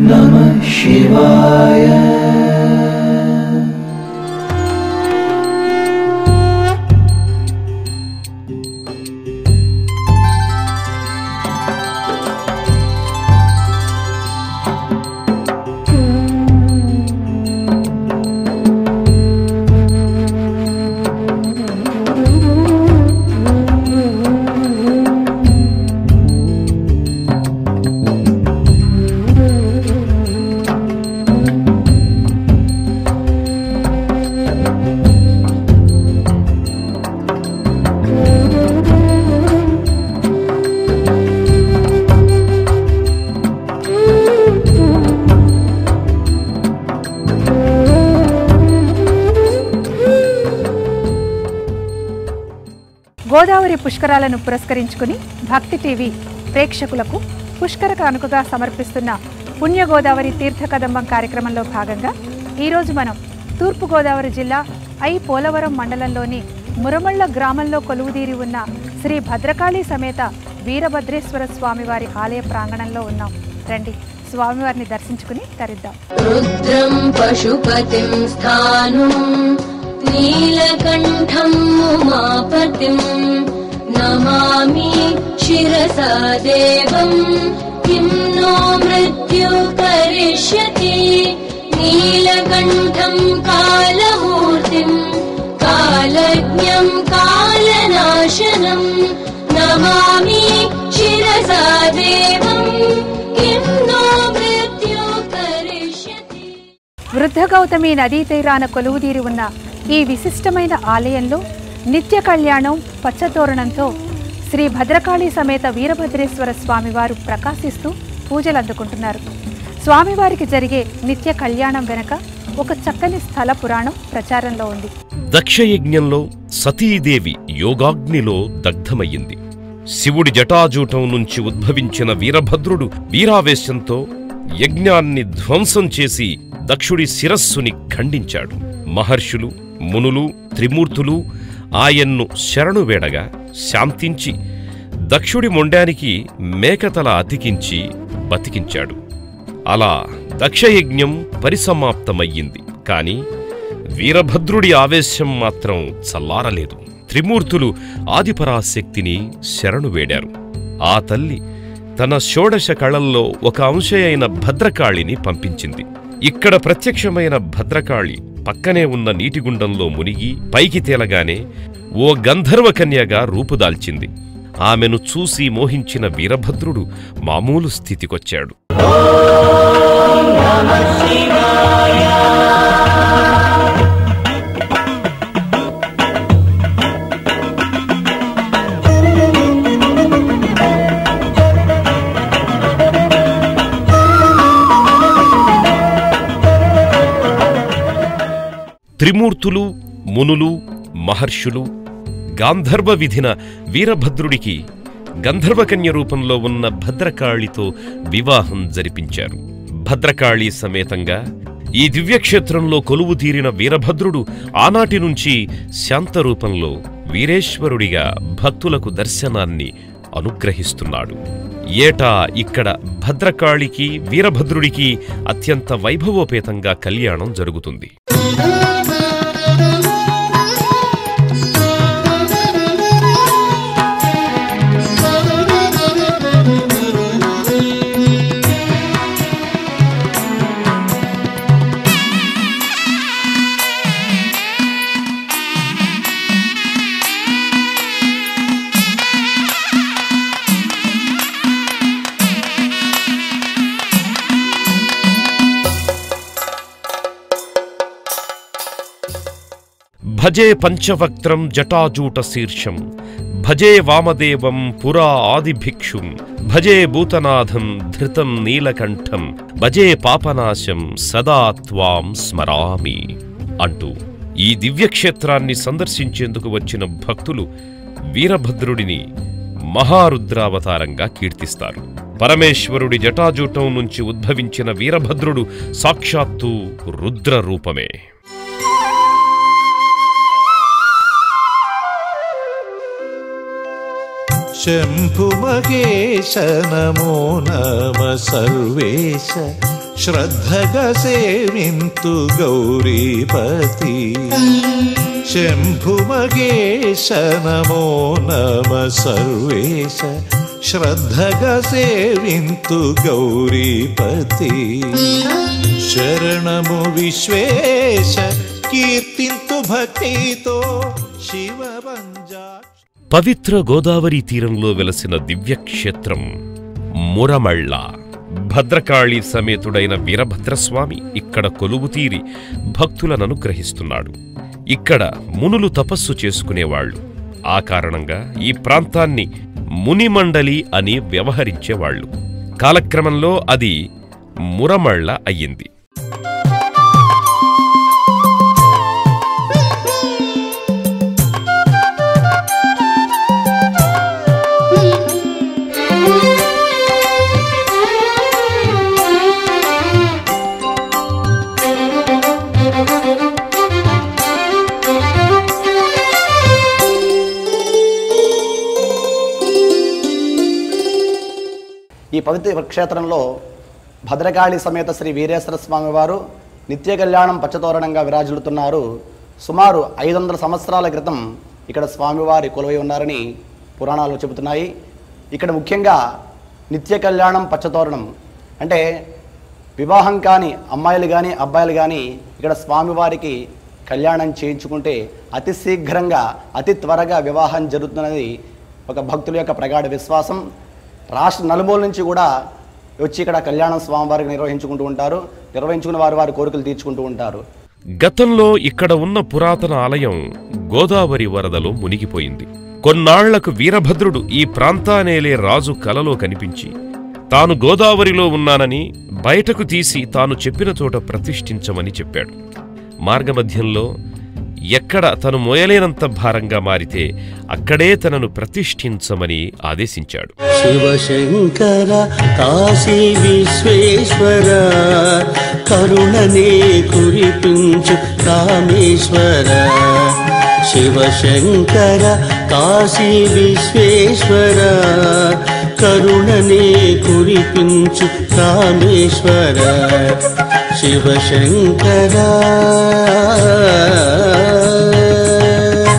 नमः शिवाय గోదావరి పుష్కరాలను పురస్కరించుకుని భక్తి టీవీ ప్రేక్షకులకు పుష్కర కానుకగా సమర్పిస్తున్న పుణ్య గోదావరి తీర్థ కదంబం కార్యక్రమంలో భాగంగా ఈరోజు మనం తూర్పు గోదావరి జిల్లా ఐ పోలవరం మండలంలోని మురమళ్ళ గ్రామంలో కొలువుదీరి ఉన్న శ్రీ భద్రకాళి సమేత వీరభద్రేశ్వర స్వామివారి ఆలయ ప్రాంగణంలో ఉన్నాం రండి స్వామివారిని దర్శించుకుని తరిద్దాం रुद्रम् पशुपतिम् स्थाणुम् नीलकण्ठम् उमापतिम् नमामि शिरसा देवम् किम् नो मृत्यु करिष्यति नीलकण्ठम् कालमूर्तिम् कालज्ञम् कालनाशनम् नमामि शिरसा देवम् किम् नो मृत्यु करिष्यति వృద్ధ గౌతమి నదీ తీరాన కొలువుదీరి ఉన్న ఈ విశిష్టమైన ఆలయంలో నిత్య కళ్యాణం పచ్చతోరణంతో శ్రీ భద్రకాళి సమేత వీరభద్రేశ్వర స్వామివారు ప్రకాశిస్తూ పూజలు అందుకుంటున్నారు స్వామివారికి జరిగే నిత్య కళ్యాణం వెనక ఒక చక్కని స్థల పురాణం ప్రచారంలో ఉంది దక్షయజ్ఞంలో సతీదేవి యోగాగ్నిలో దగ్ధమయ్యింది శివుడి జటాజూటం నుంచి ఉద్భవించిన వీరభద్రుడు వీరావేశంతో యజ్ఞాన్ని ధ్వంసం చేసి దక్షుడి శిరస్సుని ఖండించాడు మహర్షులు మునులు త్రిమూర్తులు ఆయన్ను శరణు వేడగా శాంతించి దక్షుడి మొండానికి మేకతల అతికించి బతికించాడు అలా దక్షయజ్ఞం పరిసమాప్తమయ్యింది కాని వీరభద్రుడి ఆవేశం మాత్రం చల్లారలేదు త్రిమూర్తులు ఆదిపరాశక్తిని శరణు వేడారు ఆ తల్లి తన షోడశ కళల్లో ఒక అంశ అయిన భద్రకాళిని పంపించింది ఇక్కడ ప్రత్యక్షమైన భద్రకాళి పక్కనే ఉన్న నీటిగుండంలో మునిగి పైకి తేలగానే ఓ గంధర్వ కన్యగా రూపుదాల్చింది ఆమెను చూసి మోహించిన వీరభద్రుడు మామూలు స్థితికొచ్చాడు త్రిమూర్తులు మునులు మహర్షులు గాంధర్వ విధిన వీరభద్రుడికి గంధర్వకన్య రూపంలో ఉన్న భద్రకాళితో వివాహం జరిపించారు భద్రకాళి సమేతంగా ఈ దివ్యక్షేత్రంలో కొలువు తీరిన వీరభద్రుడు ఆనాటి నుంచి శాంతరూపంలో వీరేశ్వరుడిగా భక్తులకు దర్శనాన్ని అనుగ్రహిస్తున్నాడు ఏటా ఇక్కడ భద్రకాళికి వీరభద్రుడికి అత్యంత వైభవోపేతంగా కళ్యాణం జరుగుతుంది భజే పంచవక్త్రం జటాజూట శీర్షం భజే వామదేవం పురా ఆదిభిక్షుం భజే భూతనాథం ధృతం నీలకంఠం భజే పాపనాశం సదా త్వాం స్మరామి అంటూ ఈ దివ్యక్షేత్రాన్ని సందర్శించేందుకు వచ్చిన భక్తులు వీరభద్రుడిని మహారుద్రావతారంగా కీర్తిస్తారు పరమేశ్వరుడి జటాజూటం నుంచి ఉద్భవించిన వీరభద్రుడు సాక్షాత్తు రుద్ర రూపమే शम्भुमहेश नमो नम सर्वेश శ్రద్ధగా సేవింతు గౌరీపతి శంభుమగేశ నమో నమ సర్వేశ శ్రద్ధగా సేవింతు గౌరీపతి శరణము విశ్వేశ కీర్తింతు భక్తితో శివబంజా పవిత్ర గోదావరి తీరంలో వెలసిన దివ్యక్షేత్రం మురమళ్ళ భద్రకాళి సమేతుడైన వీరభద్రస్వామి ఇక్కడ కొలువుతీరి భక్తులను అనుగ్రహిస్తున్నాడు ఇక్కడ మునులు తపస్సు చేసుకునేవాళ్లు ఆ కారణంగా ఈ ప్రాంతాన్ని మునిమండలి అని వ్యవహరించేవాళ్లు కాలక్రమంలో అది మురమళ్ళ అయ్యింది ఈ పవిత్ర క్షేత్రంలో భద్రకాళి సమేత శ్రీ వీరేశ్వర స్వామి వారు నిత్య కళ్యాణం పచ్చతోరణంగా విరాజిల్లుతున్నారు సుమారు ఐదు వందల సంవత్సరాల క్రితం ఇక్కడ స్వామివారి కొలువై ఉన్నారని పురాణాలు చెబుతున్నాయి ఇక్కడ ముఖ్యంగా నిత్య కళ్యాణం పచ్చతోరణం అంటే వివాహం కాని అమ్మాయిలు కానీ అబ్బాయిలు కానీ ఇక్కడ స్వామివారికి కళ్యాణం చేయించుకుంటే అతి శీఘ్రంగా అతి త్వరగా వివాహం జరుగుతున్నది ఒక భక్తుల యొక్క ప్రగాఢ విశ్వాసం రాష్ట్ర నలుమూల నుంచి కూడా వచ్చి ఇక్కడ కళ్యాణం స్వామివారికి నిర్వహించుకుంటూ ఉంటారు నిర్వహించుకుని వారు వారి కోరికలు తీర్చుకుంటూ ఉంటారు గతంలో ఇక్కడ ఉన్న పురాతన ఆలయం గోదావరి వరదలో మునిగిపోయింది కొన్నాళ్లకు వీరభద్రుడు ఈ ప్రాంతానేలే రాజు కలలో కనిపించి తాను గోదావరిలో ఉన్నానని బయటకు తీసి తాను చెప్పిన చోట ప్రతిష్ఠించమని చెప్పాడు మార్గమధ్యంలో ఎక్కడ తను మోయలేనంత భారంగా మారితే అక్కడే తనను ప్రతిష్ఠించమని ఆదేశించాడు శివశంకర కాశీ విశ్వేశ్వర కరుణనే కురిపించు రామేశ్వర శివశంకర కాశీ విశ్వేశ్వర కరుణనే కురిపించు రామేశ్వర శివశంకర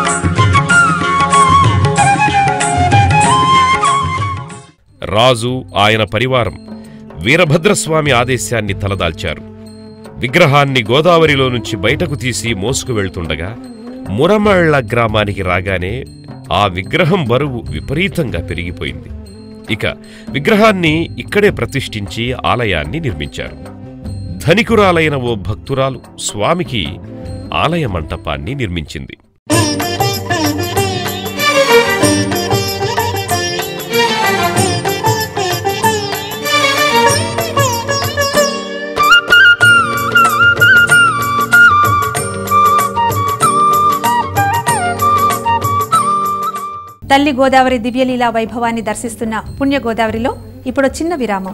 రాజు ఆయన పరివారం వీరభద్రస్వామి ఆదేశాన్ని తలదాల్చారు విగ్రహాన్ని గోదావరిలో నుంచి బయటకు తీసి మోసుకు వెళ్తుండగా మురమళ్ళ గ్రామానికి రాగానే ఆ విగ్రహం బరువు విపరీతంగా పెరిగిపోయింది ఇక విగ్రహాన్ని ఇక్కడే ప్రతిష్ఠించి ఆలయాన్ని నిర్మించారు ధనికురాలైన ఓ భక్తురాలు స్వామికి ఆలయ మంటపాన్ని నిర్మించింది తల్లి గోదావరి దివ్యలీలా వైభవాన్ని దర్శిస్తున్న పుణ్య గోదావరిలో ఇప్పుడు చిన్న విరామం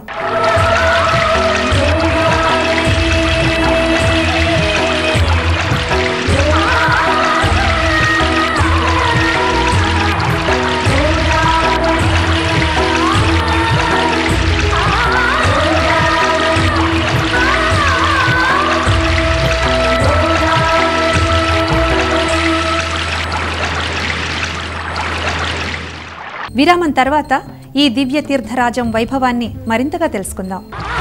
విరామం తర్వాత ఈ దివ్య తీర్థరాజం వైభవాన్ని మరింతగా తెలుసుకుందాం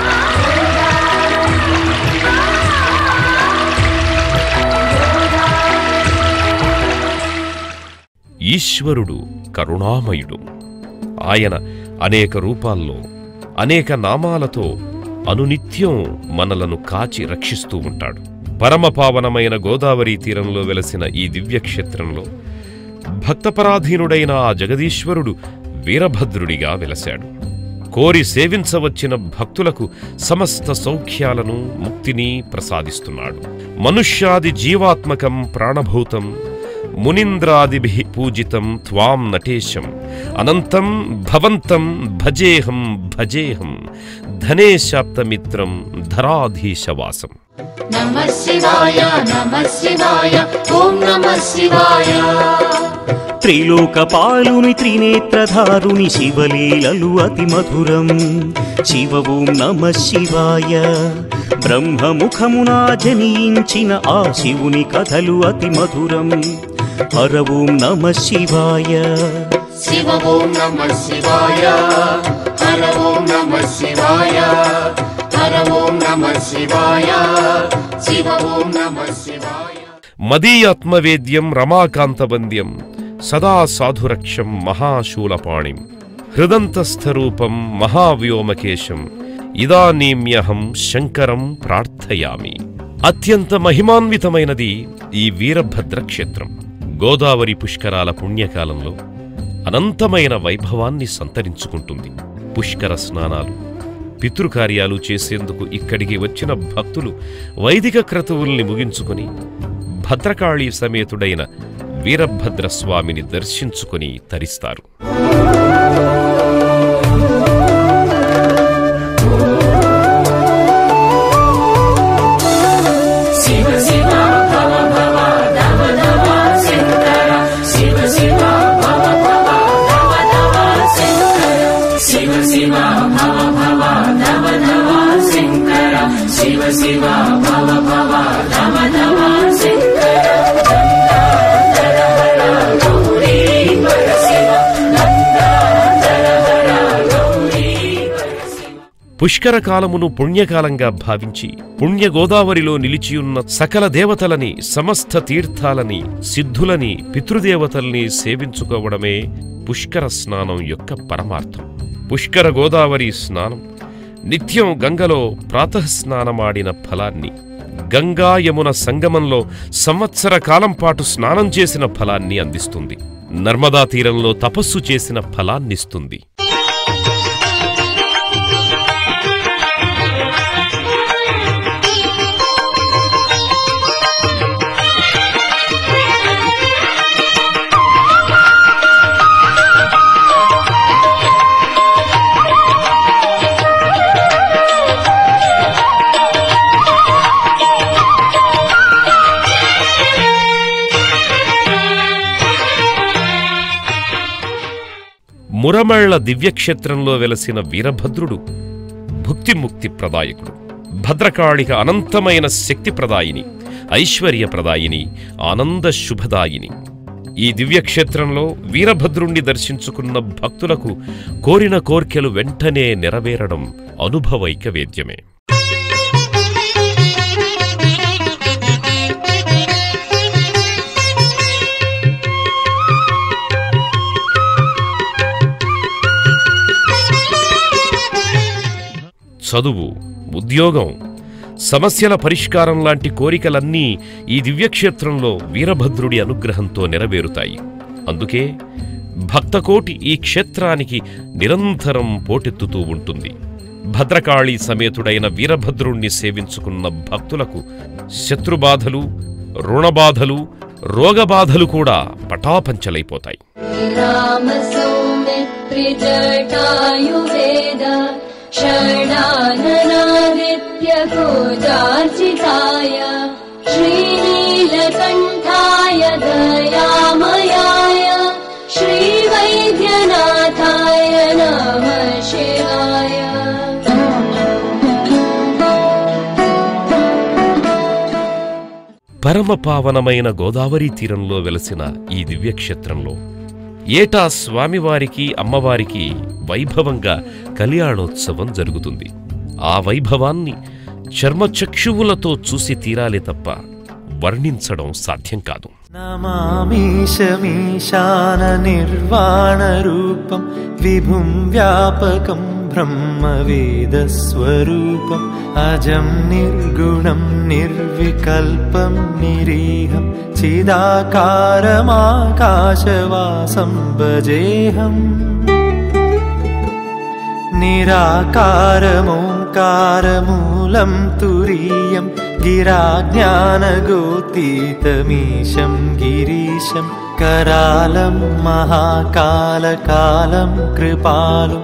ఈశ్వరుడు కరుణామయుడు ఆయన అనేక రూపాల్లో అనేక నామాలతో అనునిత్యం మనలను కాచి రక్షిస్తూ ఉంటాడు పరమపావనమైన గోదావరి తీరంలో వెలసిన ఈ దివ్యక్షేత్రంలో భక్తపరాధీనుడైన ఆ జగదీశ్వరుడు వీరభద్రుడిగా వెలశాడు కోరి సేవించవచ్చిన భక్తులకు సమస్త సౌఖ్యాలను ముక్తిని ప్రసాదిస్తున్నాడు మనుష్యాది జీవాత్మకం ప్రాణభూతం మునింద్రాదిభి పూజితం త్వాం నటేశం అనంతం భవంతం భజేహం భజేహం ధనేశాప్తమిత్రం ధరాధీశవాసం नमः शिवाय नमः शिवाय ॐ नमः शिवाय త్రిలోకపాలుని త్రినేత్రధారుని శివలీలలు అతి మధురం శివ ఓం నమ శివాయ బ్రహ్మముఖమున జనించిన ఆ శివుని కథలు అతి మధురం హర ఓం నమ శివాయ शिव ॐ नमः शिवाय हर ॐ नमः शिवाय हर ॐ नमः शिवाय शिव ॐ नमः शिवाय మదీయాత్మవేద్యం రమాకాంతవంద్యం సదా సాధురక్షం మహాశూలపాణిం హృదంతస్థరూపం మహావ్యోమకేశం ఇదానీమ్యహం శంకరం ప్రార్థయామి అత్యంత మహిమాన్వితమైనది ఈ వీరభద్ర క్షేత్రం గోదావరి పుష్కరాల పుణ్యకాలంలో అనంతమైన వైభవాన్ని సంతరించుకుంటుంది పుష్కర స్నానాలు పితృకార్యాలు చేసేందుకు ఇక్కడికి వచ్చిన భక్తులు వైదిక క్రతువుల్ని ముగించుకుని భద్రకాళీ సమేతుడైన వీరభద్ర స్వామిని దర్శించుకుని తరిస్తారు పుష్కర కాలమును పుణ్యకాలంగా భావించి పుణ్య గోదావరిలో నిలిచియున్న సకల దేవతలని సమస్త తీర్థాలని సిద్ధులని పితృదేవతల్ని సేవించుకోవడమే పుష్కర స్నానం యొక్క పరమార్థం పుష్కర గోదావరి స్నానం నిత్యం గంగలో ప్రాతఃస్నానమాడిన ఫలాన్ని గంగా యమున సంగమంలో సంవత్సర కాలం పాటు స్నానం చేసిన ఫలాన్ని అందిస్తుంది నర్మదా తీరంలో తపస్సు చేసిన ఫలాన్నిస్తుంది మురమళ్ల దివ్యక్షేత్రంలో వెలసిన వీరభద్రుడు భుక్తిముక్తి ప్రదాయకుడు భద్రకాళిక అనంతమైన శక్తి ప్రదాయిని ఐశ్వర్య ప్రదాయిని ఆనంద శుభదాయిని ఈ దివ్యక్షేత్రంలో వీరభద్రుణ్ణి దర్శించుకున్న భక్తులకు కోరిన కోర్కెలు వెంటనే నెరవేరడం అనుభవైక వేద్యమే చదువు ఉద్యోగం సమస్యల పరిష్కారం లాంటి కోరికలన్నీ ఈ దివ్యక్షేత్రంలో వీరభద్రుడి అనుగ్రహంతో నెరవేరుతాయి అందుకే భక్తకోటి ఈ క్షేత్రానికి నిరంతరం పోటెత్తుతూ ఉంటుంది భద్రకాళి సమేతుడైన వీరభద్రుణ్ణి సేవించుకున్న భక్తులకు శత్రుబాధలు రుణబాధలు రోగబాధలు కూడా పటాపంచలైపోతాయి राम सौमित्रिजटायुवेद षडाननादित्य गोजार्चिताय श्रीनीलकण्ठाय दयामयाय श्रीवैद्यनाथाय नमः शिवाय పరమ పావనమైన గోదావరి తీరంలో వెలసిన ఈ దివ్యక్షేత్రంలో ఏటా స్వామివారికి అమ్మవారికి వైభవంగా కళ్యాణోత్సవం జరుగుతుంది ఆ వైభవాన్ని చర్మచక్షువులతో చూసి తీరాలి తప్ప వర్ణించడం సాధ్యం కాదు नमामीशमीशाननिर्वाणरूपं विभुं व्यापकं ब्रह्मवेदस्वरूपम् अजं निर्गुणं निर्विकल्पं निरीहं चिदाकारमाकाशवासं भजेऽहम् निराकारमोङ्कारमूलं तुरीयं गिराज्ञानगोतीतमीशं गिरीशं करालं महाकालकालं कृपालुं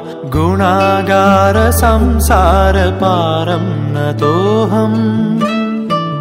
गुणागारसंसारपारं नतोऽहम्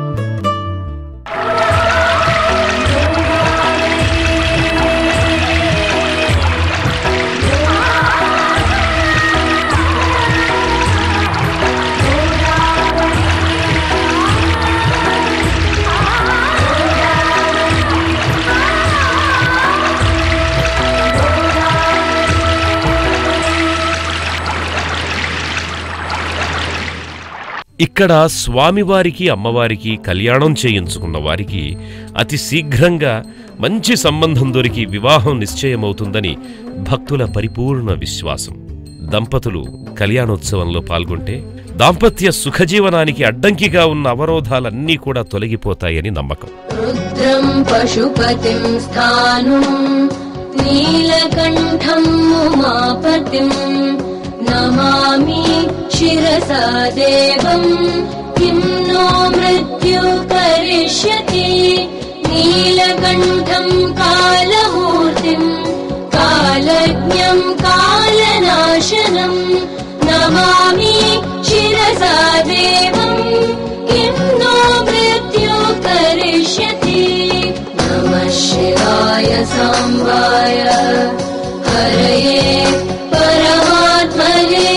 ఇక్కడ స్వామివారికి అమ్మవారికి కళ్యాణం చేయించుకున్న వారికి అతి శీఘ్రంగా మంచి సంబంధం దొరికి వివాహం నిశ్చయమవుతుందని భక్తుల పరిపూర్ణ విశ్వాసం దంపతులు కళ్యాణోత్సవంలో పాల్గొంటే దాంపత్య సుఖజీవనానికి అడ్డంకిగా ఉన్న అవరోధాలన్నీ కూడా తొలగిపోతాయని నమ్మకం रुद्रं पशुपतिं स्थाणुम् नीलकण्ठम् उमापतिम् नमामि शिरसा देवम् किं नो मृत्यु करिष्यति नीलकण्ठम् कालमूर्तिम् कालज्ञम् कालनाशनम् नमामि शिरसा देवम् किं नो मृत्यु करिष्यति नमः शिवाय साम्बाय हरये परमात्मने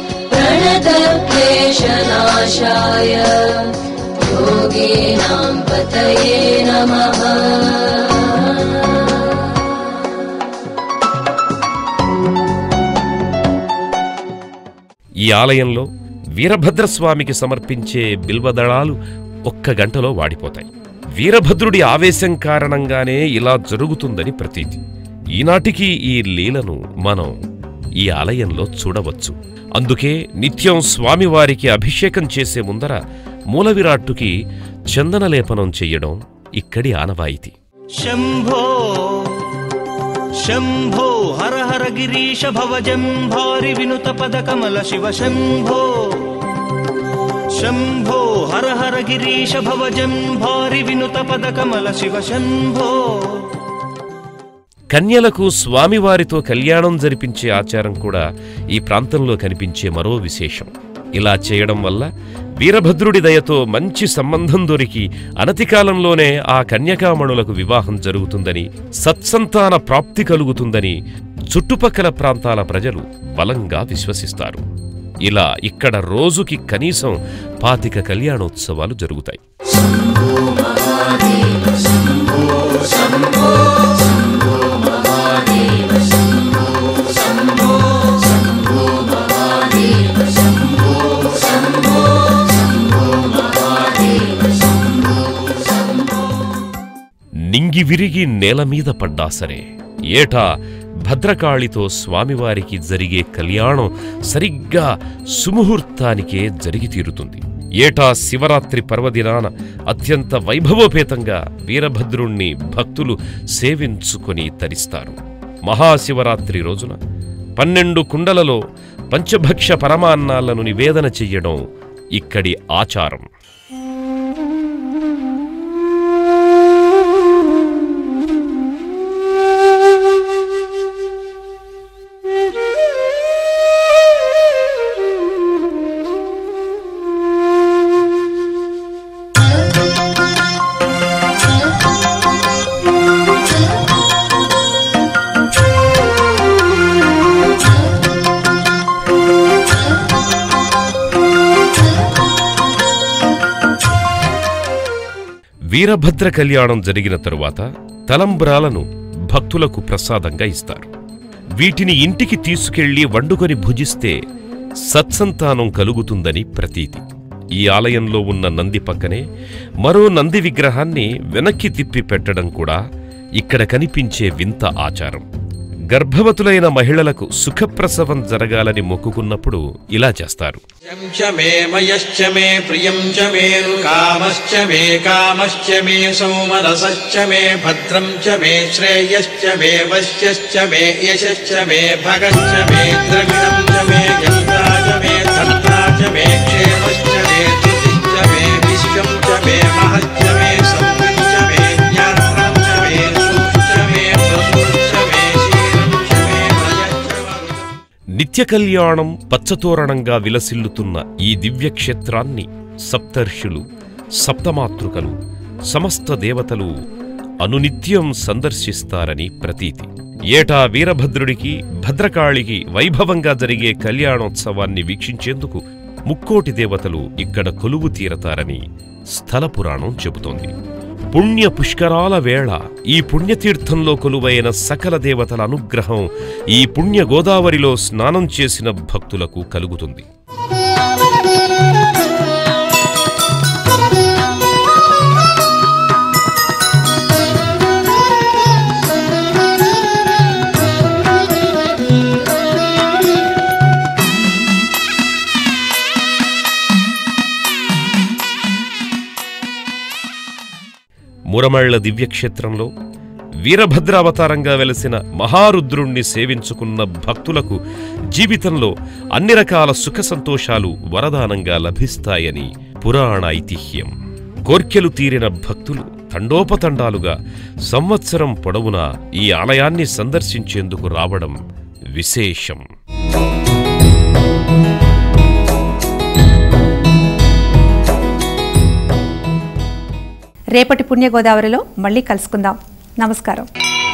प्रणतक्लेशनाशाय योगीनां पतये नमः ఈ ఆలయంలో వీరభద్రస్వామికి సమర్పించే బిల్వదళాలు ఒక్క గంటలో వాడిపోతాయి వీరభద్రుడి ఆవేశం కారణంగానే ఇలా జరుగుతుందని ప్రతీతి ఈనాటికి ఈ లీలను మనం ఈ ఆలయంలో చూడవచ్చు అందుకే నిత్యం స్వామివారికి అభిషేకం చేసే ముందర మూలవిరాట్టుకి చందనలేపనం చెయ్యడం ఇక్కడి ఆనవాయితీ శంభో శంభో హర హర గిరీశ భవజంభారి వినుత పద కమల శివ శంభో శంభో హర హర గిరీశ భవజంభారి వినుత పద కమల శివ శంభో కన్యలకు స్వామివారితో కళ్యాణం జరిపించే ఆచారం కూడా ఈ ప్రాంతంలో కనిపించే మరో విశేషం ఇలా చేయడం వల్ల వీరభద్రుడి దయతో మంచి సంబంధం దొరికి అనతి కాలంలోనే ఆ కన్యకామణులకు వివాహం జరుగుతుందని సత్సంతాన ప్రాప్తి కలుగుతుందని చుట్టుపక్కల ప్రాంతాల ప్రజలు బలంగా విశ్వసిస్తారు ఇలా ఇక్కడ రోజుకి కనీసం పాతిక కళ్యాణోత్సవాలు జరుగుతాయి నింగి విరిగి నేల మీద పడ్డా సరే ఏటా భద్రకాళితో స్వామివారికి జరిగే కళ్యాణం సరిగ్గా సుముహూర్తానికే జరిగి తీరుతుంది ఏటా శివరాత్రి పర్వదినాన అత్యంత వైభవోపేతంగా వీరభద్రుణ్ణి భక్తులు సేవించుకొని తరిస్తారు మహాశివరాత్రి రోజున పన్నెండు కుండలలో పంచభక్ష పరమాన్నాలను నివేదన చెయ్యడం ఇక్కడి ఆచారం వీరభద్ర కళ్యాణం జరిగిన తరువాత తలంబ్రాలను భక్తులకు ప్రసాదంగా ఇస్తారు వీటిని ఇంటికి తీసుకెళ్లి వండుకొని భుజిస్తే సత్సంతానం కలుగుతుందని ప్రతీతి ఈ ఆలయంలో ఉన్న నంది పక్కనే మరో నంది విగ్రహాన్ని వెనక్కి తిప్పి పెట్టడం కూడా ఇక్కడ కనిపించే వింత ఆచారం గర్భవతులైన మహిళలకు సుఖప్రసవం జరగాలని మొక్కుకున్నప్పుడు ఇలా చేస్తారు च मे मयश्च मे प्रियं च मे कामश्च मे कामश्च मे सौमनसश्च मे भद्रं च मे श्रेयश्च मे वश्यश्च मे यशश्च मे भगश्च मे द्रविणं च मे यन्ता च मे धन्ता च मे क्षेमश्च मे धृतिश्च मे विश्वं च मे महश्च मे सम्पं च मे ज्ञानं च मे सुखश्च मे प्रसुश्च मे शीलं च मे भयश्च मरुतम् నిత్య కళ్యాణం పచ్చతోరణంగా విలసిల్లుతున్న ఈ దివ్యక్షేత్రాన్ని సప్తర్షులు సప్తమాతృకలు సమస్త దేవతలు అనునిత్యం సందర్శిస్తారని ప్రతీతి ఏటా వీరభద్రుడికి భద్రకాళికి వైభవంగా జరిగే కళ్యాణోత్సవాన్ని వీక్షించేందుకు ముక్కోటి దేవతలు ఇక్కడ కొలువు తీరతారని స్థల పురాణం చెబుతోంది పుణ్య పుష్కరాల వేళ ఈ పుణ్యతీర్థంలో కొలువైన సకల దేవతల అనుగ్రహం ఈ పుణ్య గోదావరిలో స్నానం చేసిన భక్తులకు కలుగుతుంది మురమళ్ల దివ్యక్షేత్రంలో వీరభద్రావతారంగా వెలసిన మహారుద్రుణ్ణి సేవించుకున్న భక్తులకు జీవితంలో అన్ని రకాల సుఖ సంతోషాలు వరదానంగా లభిస్తాయని పురాణ ఐతిహ్యం కోర్కెలు తీరిన భక్తులు తండోపతండాలుగా సంవత్సరం పొడవునా ఈ ఆలయాన్ని సందర్శించేందుకు రావడం విశేషం రేపటి పుణ్య గోదావరిలో మళ్ళీ కలుసుకుందాం నమస్కారం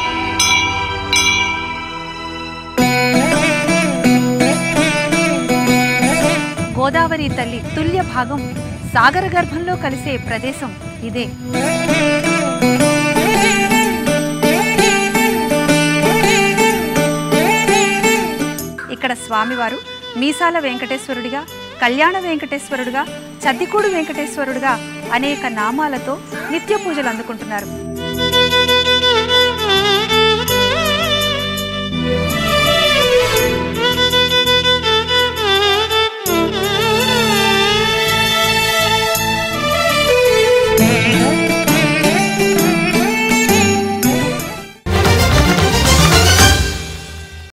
గోదావరి తల్లి తుల్య భాగం సాగర గర్భంలో కలిసే ప్రదేశం ఇదే ఇక్కడ స్వామివారు మీసాల వెంకటేశ్వరుడిగా కళ్యాణ వెంకటేశ్వరుడిగా చద్దికూడు వెంకటేశ్వరుడిగా అనేక నామాలతో నిత్య పూజలు అందుకుంటున్నారు